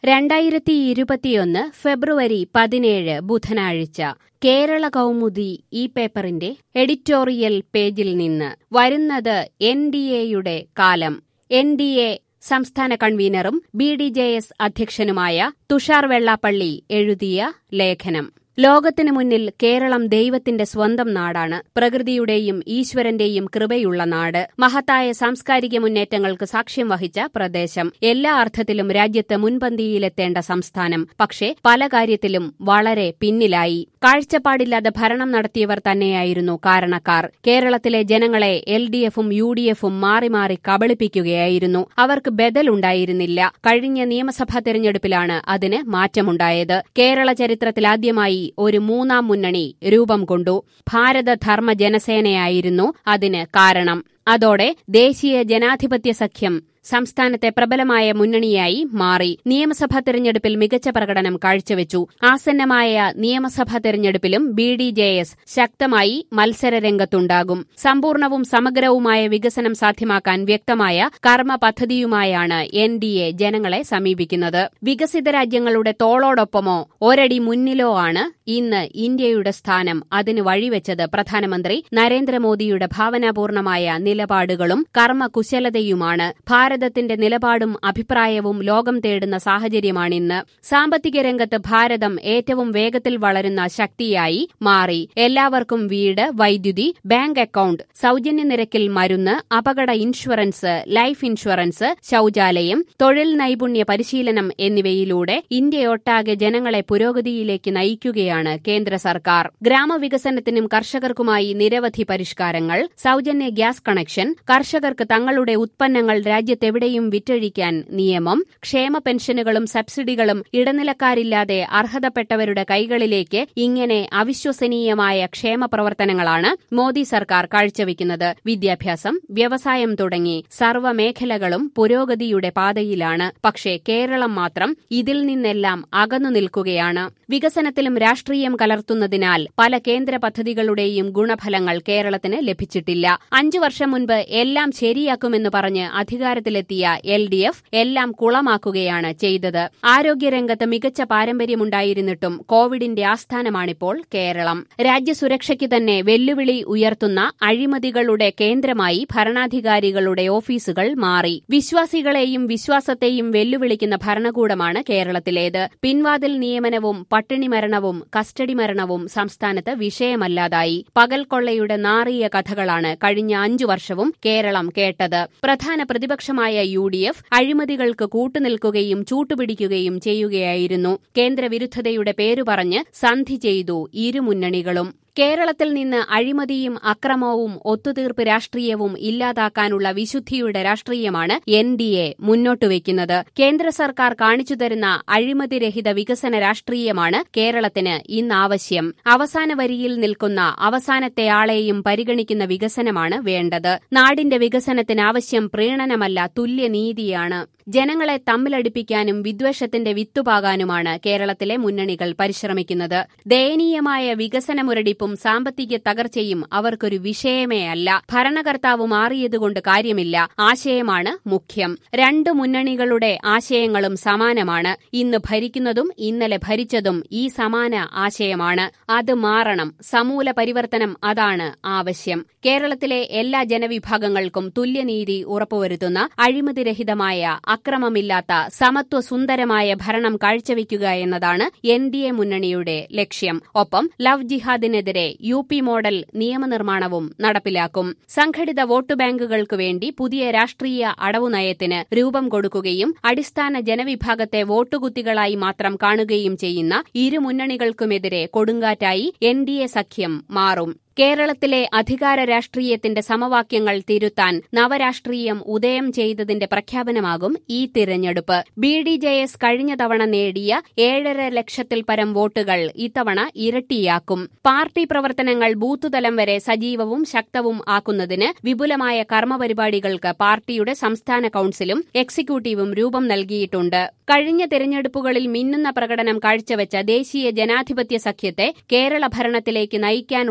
രണ്ടായിരത്തി ഇരുപത്തിയൊന്ന് ഫെബ്രുവരി പതിനേഴ് ബുധനാഴ്ച കേരള കൗമുദി ഈ പേപ്പറിന്റെ എഡിറ്റോറിയൽ പേജിൽ നിന്ന് വരുന്നത് എൻ ഡി എയുടെ കാലം എൻ ഡി എ സംസ്ഥാന കൺവീനറും ബി ഡി ജെ എസ് അധ്യക്ഷനുമായ തുഷാർ വെള്ളാപ്പള്ളി എഴുതിയ ലേഖനം ലോകത്തിനു മുന്നിൽ കേരളം ദൈവത്തിന്റെ സ്വന്തം നാടാണ് പ്രകൃതിയുടെയും ഈശ്വരന്റെയും കൃപയുള്ള നാട് മഹത്തായ സാംസ്കാരിക മുന്നേറ്റങ്ങൾക്ക് സാക്ഷ്യം വഹിച്ച പ്രദേശം എല്ലാ അർത്ഥത്തിലും രാജ്യത്ത് മുൻപന്തിയിലെത്തേണ്ട സംസ്ഥാനം പക്ഷേ പല കാര്യത്തിലും വളരെ പിന്നിലായി കാഴ്ചപ്പാടില്ലാതെ ഭരണം നടത്തിയവർ തന്നെയായിരുന്നു കാരണക്കാർ കേരളത്തിലെ ജനങ്ങളെ എൽ ഡി എഫും യു ഡി എഫും മാറി മാറി കബളിപ്പിക്കുകയായിരുന്നു അവർക്ക് ബദലുണ്ടായിരുന്നില്ല കഴിഞ്ഞ നിയമസഭാ തെരഞ്ഞെടുപ്പിലാണ് അതിന് മാറ്റമുണ്ടായത് കേരള ചരിത്രത്തിലാദ്യമായി ഒരു മൂന്നാം മുന്നണി രൂപം കൊണ്ടു ഭാരതധർമ്മ ജനസേനയായിരുന്നു അതിന് കാരണം അതോടെ ദേശീയ ജനാധിപത്യ സഖ്യം സംസ്ഥാനത്തെ പ്രബലമായ മുന്നണിയായി മാറി നിയമസഭാ തെരഞ്ഞെടുപ്പിൽ മികച്ച പ്രകടനം കാഴ്ചവെച്ചു ആസന്നമായ നിയമസഭാ തെരഞ്ഞെടുപ്പിലും ബി ഡി ജെ എസ് ശക്തമായി മത്സരരംഗത്തുണ്ടാകും സമ്പൂർണവും സമഗ്രവുമായ വികസനം സാധ്യമാക്കാൻ വ്യക്തമായ കർമ്മ പദ്ധതിയുമായാണ് എൻ ഡി എ ജനങ്ങളെ സമീപിക്കുന്നത് വികസിത രാജ്യങ്ങളുടെ തോളോടൊപ്പമോ ഒരടി മുന്നിലോ ആണ് ഇന്ന് ഇന്ത്യയുടെ സ്ഥാനം അതിന് വഴിവെച്ചത് പ്രധാനമന്ത്രി നരേന്ദ്രമോദിയുടെ ഭാവനാപൂർണമായ നിലപാടുകളും കർമ്മകുശലതയുമാണ് ഭാരതത്തിന്റെ നിലപാടും അഭിപ്രായവും ലോകം തേടുന്ന സാഹചര്യമാണിന്ന് സാമ്പത്തിക രംഗത്ത് ഭാരതം ഏറ്റവും വേഗത്തിൽ വളരുന്ന ശക്തിയായി മാറി എല്ലാവർക്കും വീട് വൈദ്യുതി ബാങ്ക് അക്കൌണ്ട് സൌജന്യ നിരക്കിൽ മരുന്ന് അപകട ഇൻഷുറൻസ് ലൈഫ് ഇൻഷുറൻസ് ശൌചാലയം തൊഴിൽ നൈപുണ്യ പരിശീലനം എന്നിവയിലൂടെ ഇന്ത്യയൊട്ടാകെ ജനങ്ങളെ പുരോഗതിയിലേക്ക് നയിക്കുകയാണ് കേന്ദ്ര സർക്കാർ ഗ്രാമവികസനത്തിനും കർഷകർക്കുമായി നിരവധി പരിഷ്കാരങ്ങൾ സൌജന്യ ഗ്യാസ് കണക്ഷൻ കർഷകർക്ക് തങ്ങളുടെ ഉത്പന്നങ്ങൾ രാജ്യത്തെവിടെയും വിറ്റഴിക്കാൻ നിയമം ക്ഷേമ പെൻഷനുകളും സബ്സിഡികളും ഇടനിലക്കാരില്ലാതെ അർഹതപ്പെട്ടവരുടെ കൈകളിലേക്ക് ഇങ്ങനെ അവിശ്വസനീയമായ ക്ഷേമ പ്രവർത്തനങ്ങളാണ് മോദി സർക്കാർ കാഴ്ചവെക്കുന്നത് വിദ്യാഭ്യാസം വ്യവസായം തുടങ്ങി സർവ്വമേഖലകളും പുരോഗതിയുടെ പാതയിലാണ് പക്ഷേ കേരളം മാത്രം ഇതിൽ നിന്നെല്ലാം അകന്നു നിൽക്കുകയാണ് വികസനത്തിലും രാഷ്ട്രീയം കലർത്തുന്നതിനാൽ പല കേന്ദ്ര പദ്ധതികളുടെയും ഗുണഫലങ്ങൾ കേരളത്തിന് ലഭിച്ചിട്ടില്ല അഞ്ചു വർഷം മുൻപ് എല്ലാം ശരിയാക്കുമെന്ന് പറഞ്ഞ് അധികാരത്തിലെത്തിയ എൽ ഡി എഫ് എല്ലാം കുളമാക്കുകയാണ് ചെയ്തത് ആരോഗ്യരംഗത്ത് മികച്ച പാരമ്പര്യമുണ്ടായിരുന്നിട്ടും കോവിഡിന്റെ ആസ്ഥാനമാണിപ്പോൾ കേരളം രാജ്യസുരക്ഷയ്ക്ക് തന്നെ വെല്ലുവിളി ഉയർത്തുന്ന അഴിമതികളുടെ കേന്ദ്രമായി ഭരണാധികാരികളുടെ ഓഫീസുകൾ മാറി വിശ്വാസികളെയും വിശ്വാസത്തെയും വെല്ലുവിളിക്കുന്ന ഭരണകൂടമാണ് കേരളത്തിലേത് പിൻവാതിൽ നിയമനവും പട്ടിണി മരണവും കസ്റ്റഡി മരണവും സംസ്ഥാനത്ത് വിഷയമല്ലാതായി പകൽ കൊള്ളയുടെ നാറിയ കഥകളാണ് കഴിഞ്ഞ അഞ്ചു വർഷവും കേരളം കേട്ടത് പ്രധാന പ്രതിപക്ഷമായ യു ഡി എഫ് അഴിമതികൾക്ക് കൂട്ടുനിൽക്കുകയും ചൂട്ടുപിടിക്കുകയും ചെയ്യുകയായിരുന്നു കേന്ദ്രവിരുദ്ധതയുടെ പേരു പറഞ്ഞ് സന്ധി ചെയ്തു ഇരുമുന്നണികളും കേരളത്തിൽ നിന്ന് അഴിമതിയും അക്രമവും ഒത്തുതീർപ്പ് രാഷ്ട്രീയവും ഇല്ലാതാക്കാനുള്ള വിശുദ്ധിയുടെ രാഷ്ട്രീയമാണ് എൻ ഡി എ മുന്നോട്ടുവയ്ക്കുന്നത് കേന്ദ്ര സർക്കാർ കാണിച്ചുതരുന്ന അഴിമതിരഹിത വികസന രാഷ്ട്രീയമാണ് കേരളത്തിന് ഇന്നാവശ്യം അവസാന വരിയിൽ നിൽക്കുന്ന അവസാനത്തെ ആളെയും പരിഗണിക്കുന്ന വികസനമാണ് വേണ്ടത് നാടിന്റെ വികസനത്തിന് ആവശ്യം പ്രീണനമല്ല തുല്യനീതിയാണ് ജനങ്ങളെ തമ്മിലടിപ്പിക്കാനും വിദ്വേഷത്തിന്റെ വിത്തുപാകാനുമാണ് കേരളത്തിലെ മുന്നണികൾ പരിശ്രമിക്കുന്നത് ദയനീയമായ വികസനമുരടിപ്പും സാമ്പത്തിക തകർച്ചയും അവർക്കൊരു വിഷയമേ അല്ല ഭരണകർത്താവ് മാറിയതുകൊണ്ട് കാര്യമില്ല ആശയമാണ് മുഖ്യം രണ്ടു മുന്നണികളുടെ ആശയങ്ങളും സമാനമാണ് ഇന്ന് ഭരിക്കുന്നതും ഇന്നലെ ഭരിച്ചതും ഈ സമാന ആശയമാണ് അത് മാറണം സമൂല പരിവർത്തനം അതാണ് ആവശ്യം കേരളത്തിലെ എല്ലാ ജനവിഭാഗങ്ങൾക്കും തുല്യനീതി ഉറപ്പുവരുത്തുന്ന അഴിമതിരഹിതമായ അക്രമമില്ലാത്ത സമത്വ സുന്ദരമായ ഭരണം കാഴ്ചവെക്കുക എന്നതാണ് എൻ ഡി എ മുന്നണിയുടെ ലക്ഷ്യം ഒപ്പം ലവ് ജിഹാദിനെതിരെ യു പി മോഡൽ നിയമനിർമ്മാണവും നടപ്പിലാക്കും സംഘടിത വോട്ട് ബാങ്കുകൾക്കു വേണ്ടി പുതിയ രാഷ്ട്രീയ അടവു നയത്തിന് രൂപം കൊടുക്കുകയും അടിസ്ഥാന ജനവിഭാഗത്തെ വോട്ടുകുത്തികളായി മാത്രം കാണുകയും ചെയ്യുന്ന ഇരു മുന്നണികൾക്കുമെതിരെ കൊടുങ്കാറ്റായി എൻ ഡി എ സഖ്യം മാറും കേരളത്തിലെ അധികാര രാഷ്ട്രീയത്തിന്റെ സമവാക്യങ്ങൾ തിരുത്താൻ നവരാഷ്ട്രീയം ഉദയം ചെയ്തതിന്റെ പ്രഖ്യാപനമാകും ഈ തിരഞ്ഞെടുപ്പ് ബി ഡി ജെ എസ് കഴിഞ്ഞ തവണ നേടിയ ഏഴര ലക്ഷത്തിൽ പരം വോട്ടുകൾ ഇത്തവണ ഇരട്ടിയാക്കും പാർട്ടി പ്രവർത്തനങ്ങൾ ബൂത്തുതലം വരെ സജീവവും ശക്തവും ആക്കുന്നതിന് വിപുലമായ കർമ്മപരിപാടികൾക്ക് പാർട്ടിയുടെ സംസ്ഥാന കൌൺസിലും എക്സിക്യൂട്ടീവും രൂപം നൽകിയിട്ടുണ്ട് കഴിഞ്ഞ തിരഞ്ഞെടുപ്പുകളിൽ മിന്നുന്ന പ്രകടനം കാഴ്ചവെച്ച ദേശീയ ജനാധിപത്യ സഖ്യത്തെ കേരള ഭരണത്തിലേക്ക് നയിക്കാനുള്ള സാഹചര്യം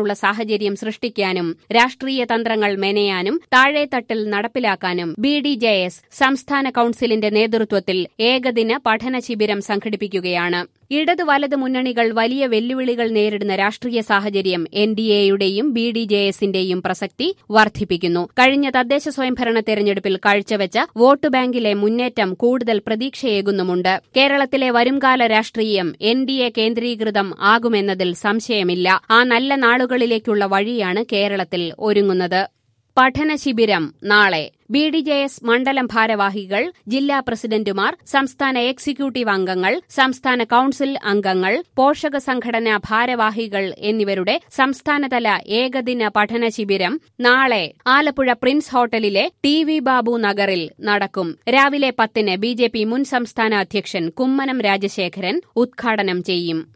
സാഹചര്യം സൃഷ്ടിക്കാനും രാഷ്ട്രീയ തന്ത്രങ്ങൾ മെനയാനും താഴെത്തട്ടിൽ നടപ്പിലാക്കാനും ബി ഡി ജെ എസ് സംസ്ഥാന കൌൺസിലിന്റെ നേതൃത്വത്തിൽ ഏകദിന പഠന ശിബിരം സംഘടിപ്പിക്കുകയാണ് ഇടത് വലത് മുന്നണികൾ വലിയ വെല്ലുവിളികൾ നേരിടുന്ന രാഷ്ട്രീയ സാഹചര്യം എൻ ഡി എയുടെയും ബി ഡി ജെ എസിന്റെയും പ്രസക്തി വർദ്ധിപ്പിക്കുന്നു കഴിഞ്ഞ തദ്ദേശ സ്വയംഭരണ തെരഞ്ഞെടുപ്പിൽ കാഴ്ചവെച്ച വോട്ട് ബാങ്കിലെ മുന്നേറ്റം കൂടുതൽ പ്രതീക്ഷയേകുന്നുമുണ്ട് കേരളത്തിലെ വരുംകാല രാഷ്ട്രീയം എൻ ഡി എ കേന്ദ്രീകൃതം ആകുമെന്നതിൽ സംശയമില്ല ആ നല്ല നാളുകളിലേക്കുള്ള വഴിയാണ് കേരളത്തിൽ ഒരുങ്ങുന്നത് പഠന ശിബിരം നാളെ ബി ഡി ജെ എസ് മണ്ഡലം ഭാരവാഹികൾ ജില്ലാ പ്രസിഡന്റുമാർ സംസ്ഥാന എക്സിക്യൂട്ടീവ് അംഗങ്ങൾ സംസ്ഥാന കൌൺസിൽ അംഗങ്ങൾ പോഷക സംഘടനാ ഭാരവാഹികൾ എന്നിവരുടെ സംസ്ഥാനതല ഏകദിന പഠന ശിബിരം നാളെ ആലപ്പുഴ പ്രിൻസ് ഹോട്ടലിലെ ടി വി ബാബു നഗറിൽ നടക്കും രാവിലെ പത്തിന് ബി ജെ പി മുൻ സംസ്ഥാന അധ്യക്ഷൻ കുമ്മനം രാജശേഖരൻ ഉദ്ഘാടനം ചെയ്യും